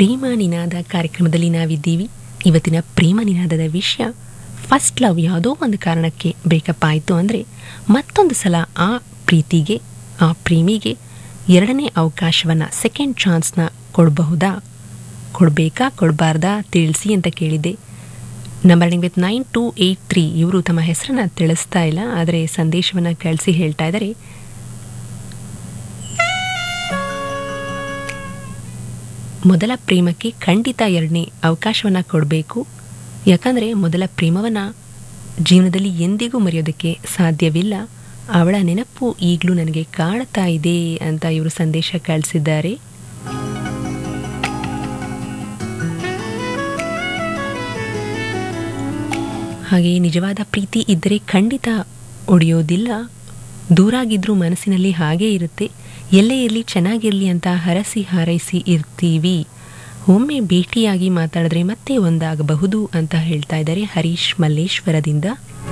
ಪ್ರೇಮ ನಿನಾದ ಕಾರ್ಯಕ್ರಮದಲ್ಲಿ ನಾವಿದ್ದೀವಿ ಇವತ್ತಿನ ಪ್ರೇಮ ನಿನಾದದ ವಿಷಯ ಫಸ್ಟ್ ಲವ್ ಯಾವುದೋ ಒಂದು ಕಾರಣಕ್ಕೆ ಬ್ರೇಕಪ್ ಆಯಿತು ಅಂದರೆ ಮತ್ತೊಂದು ಸಲ ಆ ಪ್ರೀತಿಗೆ ಆ ಪ್ರೇಮಿಗೆ ಎರಡನೇ ಅವಕಾಶವನ್ನು ಸೆಕೆಂಡ್ ಚಾನ್ಸ್ನ ಕೊಡಬಹುದಾ ಕೊಡಬೇಕಾ ಕೊಡಬಾರ್ದಾ ತಿಳಿಸಿ ಅಂತ ಕೇಳಿದ್ದೆ number with nine two eight three ಇವರು ತಮ್ಮ ಹೆಸರನ್ನ ತಿಳಿಸ್ತಾ ಇಲ್ಲ ಆದರೆ ಸಂದೇಶವನ್ನು ಕಳಿಸಿ ಹೇಳ್ತಾ ಇದ್ದಾರೆ ಮೊದಲ ಪ್ರೇಮಕ್ಕೆ ಖಂಡಿತ ಎರಡನೇ ಅವಕಾಶವನ್ನು ಕೊಡಬೇಕು ಯಾಕಂದರೆ ಮೊದಲ ಪ್ರೇಮವನ್ನು ಜೀವನದಲ್ಲಿ ಎಂದಿಗೂ ಮರೆಯೋದಕ್ಕೆ ಸಾಧ್ಯವಿಲ್ಲ ಅವಳ ನೆನಪು ಈಗಲೂ ನನಗೆ ಕಾಡ್ತಾ ಇದೆ ಅಂತ ಇವರು ಸಂದೇಶ ಕಳಿಸಿದ್ದಾರೆ ಹಾಗೆ ನಿಜವಾದ ಪ್ರೀತಿ ಇದ್ದರೆ ಖಂಡಿತ ಒಡೆಯೋದಿಲ್ಲ ದೂರಾಗಿದ್ರೂ ಮನಸ್ಸಿನಲ್ಲಿ ಹಾಗೇ ಇರುತ್ತೆ ಎಲ್ಲೇ ಇರಲಿ ಚೆನ್ನಾಗಿರಲಿ ಅಂತ ಹರಸಿ ಹಾರೈಸಿ ಇರ್ತೀವಿ ಒಮ್ಮೆ ಭೇಟಿಯಾಗಿ ಮಾತಾಡಿದ್ರೆ ಮತ್ತೆ ಒಂದಾಗಬಹುದು ಅಂತ ಹೇಳ್ತಾ ಇದ್ದಾರೆ ಹರೀಶ್ ಮಲ್ಲೇಶ್ವರದಿಂದ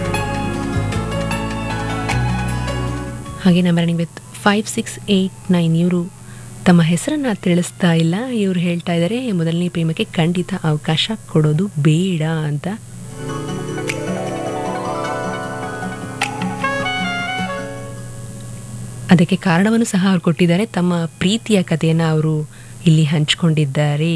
ಹಾಗೆ number with five six eight nine ಇವರು ತಮ್ಮ ಹೆಸರನ್ನ ತಿಳಿಸ್ತಾ ಇಲ್ಲ ಇವರು ಹೇಳ್ತಾ ಇದ್ದಾರೆ ಮೊದಲನೇ ಪ್ರೇಮಕ್ಕೆ ಖಂಡಿತ ಅವಕಾಶ ಕೊಡೋದು ಬೇಡ ಅಂತ ಅದಕ್ಕೆ ಕಾರಣವನ್ನು ಸಹ ಅವರು ಕೊಟ್ಟಿದ್ದಾರೆ ತಮ್ಮ ಪ್ರೀತಿಯ ಕಥೆಯನ್ನು ಅವರು ಇಲ್ಲಿ ಹಂಚಿಕೊಂಡಿದ್ದಾರೆ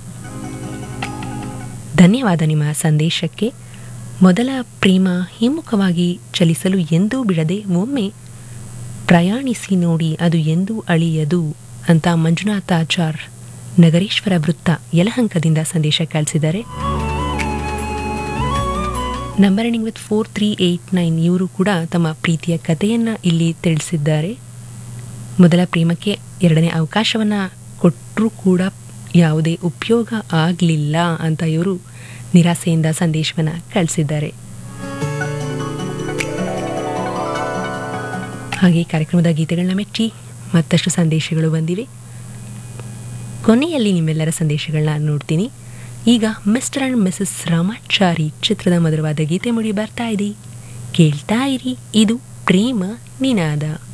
ಧನ್ಯವಾದ ನಿಮ್ಮ ಸಂದೇಶಕ್ಕೆ ಮೊದಲ ಪ್ರೇಮ ಹಿಮ್ಮುಖವಾಗಿ ಚಲಿಸಲು ಎಂದೂ ಬಿಡದೆ ಒಮ್ಮೆ ಪ್ರಯಾಣಿಸಿ ನೋಡಿ ಅದು ಎಂದೂ ಅಳಿಯದು ಅಂತ ಮಂಜುನಾಥಾಚಾರ್ ನಗರೇಶ್ವರ ವೃತ್ತ ಯಲಹಂಕದಿಂದ ಸಂದೇಶ ಕಳಿಸಿದ್ದಾರೆ number ending with four three eight nine ಇವರು ಕೂಡ ತಮ್ಮ ಪ್ರೀತಿಯ ಕಥೆಯನ್ನು ಇಲ್ಲಿ ತಿಳಿಸಿದ್ದಾರೆ ಮೊದಲ ಪ್ರೇಮಕ್ಕೆ ಎರಡನೇ ಅವಕಾಶವನ್ನು ಕೊಟ್ಟರೂ ಕೂಡ ಯಾವುದೇ ಉಪಯೋಗ ಆಗಲಿಲ್ಲ ಅಂತ ಇವರು ನಿರಾಸೆಯಿಂದ ಸಂದೇಶವನ್ನು ಕಳಿಸಿದ್ದಾರೆ ಹಾಗೆ ಕಾರ್ಯಕ್ರಮದ ಗೀತೆಗಳನ್ನ ಮೆಚ್ಚಿ ಮತ್ತಷ್ಟು ಸಂದೇಶಗಳು ಬಂದಿವೆ ಕೊನೆಯಲ್ಲಿ ನಿಮ್ಮೆಲ್ಲರ ಸಂದೇಶಗಳನ್ನ ನೋಡ್ತೀನಿ ಈಗ ಮಿಸ್ಟರ್ ಅಂಡ್ ಮಿಸಸ್ ರಾಮಾಚಾರಿ ಚಿತ್ರದ ಮಧುರವಾದ ಗೀತೆ ಮುಡಿ ಬರ್ತಾ ಇದೆ ಕೇಳ್ತಾ ಇರಿ ಇದು ಪ್ರೇಮ ನಿನಾದ